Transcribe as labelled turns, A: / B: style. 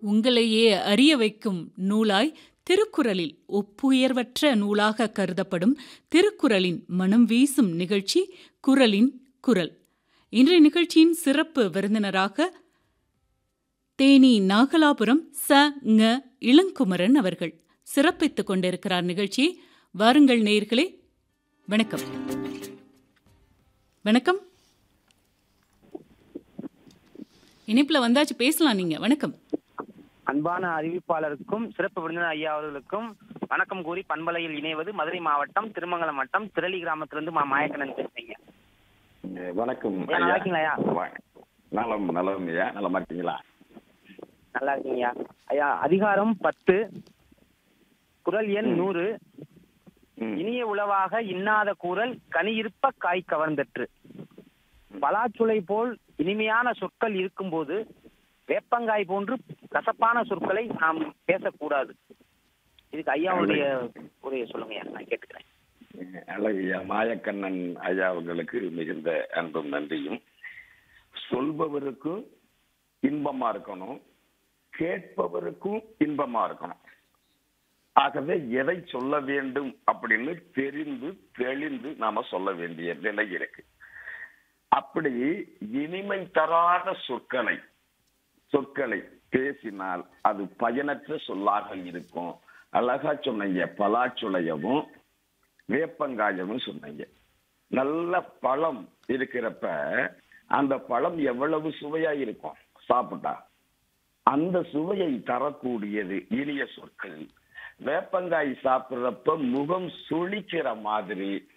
A: உங்களையே அறிய வைக்கும் நூலாய் திருக்குறளில் ஒப்புயர்வற்ற நூலாக கருதப்படும் திருக்குறளின் மனம் வீசும் நிகழ்ச்சி குரலின் குரல் இன்றைய நிகழ்ச்சியின் சிறப்பு விருந்தினராக தேனி நாகலாபுரம் ச ங இளங்குமரன் அவர்கள் சிறப்பித்துக் கொண்டிருக்கிறார் நிகழ்ச்சியை வாருங்கள் நேயர்களே வணக்கம் வணக்கம் இணைப்புல வந்தாச்சு பேசலாம் நீங்க வணக்கம்
B: அன்பான அறிவிப்பாளருக்கும் சிறப்பு விருந்தினர் ஐயா அவர்களுக்கும் வணக்கம் கூறி பண்பலையில் இணைவது மதுரை மாவட்டம் திருமங்கலம் வட்டம் திரளி கிராமத்திலிருந்து மா மாயக்கண்ணன் பேசுறீங்க
C: அஹ் வணக்கம்
B: ஐயா, நல்லா இருக்கீங்களா ஐயா?
C: வ- நலம் நலம் ஐயா நலம் மாட்டீங்களா
B: நல்லா இருக்கீங்கய்யா ஐயா அதிகாரம் பத்து குரல் எண்
C: ம்.
B: நூறு
C: ம்.
B: இனிய உளவாக இன்னாத கூறல் கனியிருப்ப காய் கவர்ந்தற்று பலாச்சுளை போல் இனிமையான சொற்கள் இருக்கும்போது வேப்பங்காய் போன்று கசப்பான சொற்களை நாம் பேசக்கூடாது இதுக்கு ஐயாவுடைய உரையை சொல்லுங்க ஐயா நான் கேட்டுக்கிறேன்
C: அஹ் அழகையா மாயக்கண்ணன் ஐயா அவர்களுக்கு மிகுந்த அன்பும் நன்றியும் சொல்பவருக்கும் இன்பமா இருக்கணும் கேட்பவருக்கும் இன்பமா இருக்கணும் ஆகவே எதை சொல்ல வேண்டும் அப்படின்னு தெரிந்து தெளிந்து நாம சொல்ல வேண்டிய நிலை இருக்கு அப்படி இனிமை தராத சொற்களை சொற்களை பேசினால் அது பயனற்ற சொல்லாக இருக்கும் அழகா சொன்னீங்க பலாச்சுளையவும் வேப்பங்காயமும் சொன்னீங்க நல்ல பழம் இருக்கிறப்ப அந்த பழம் எவ்வளவு சுவையா இருக்கும் சாப்பிட்டா அந்த சுவையை தரக்கூடியது இனிய சொற்கள் வேப்பங்காய் சாப்பிடுறப்ப முகம் சுளிக்கிற மாதிரி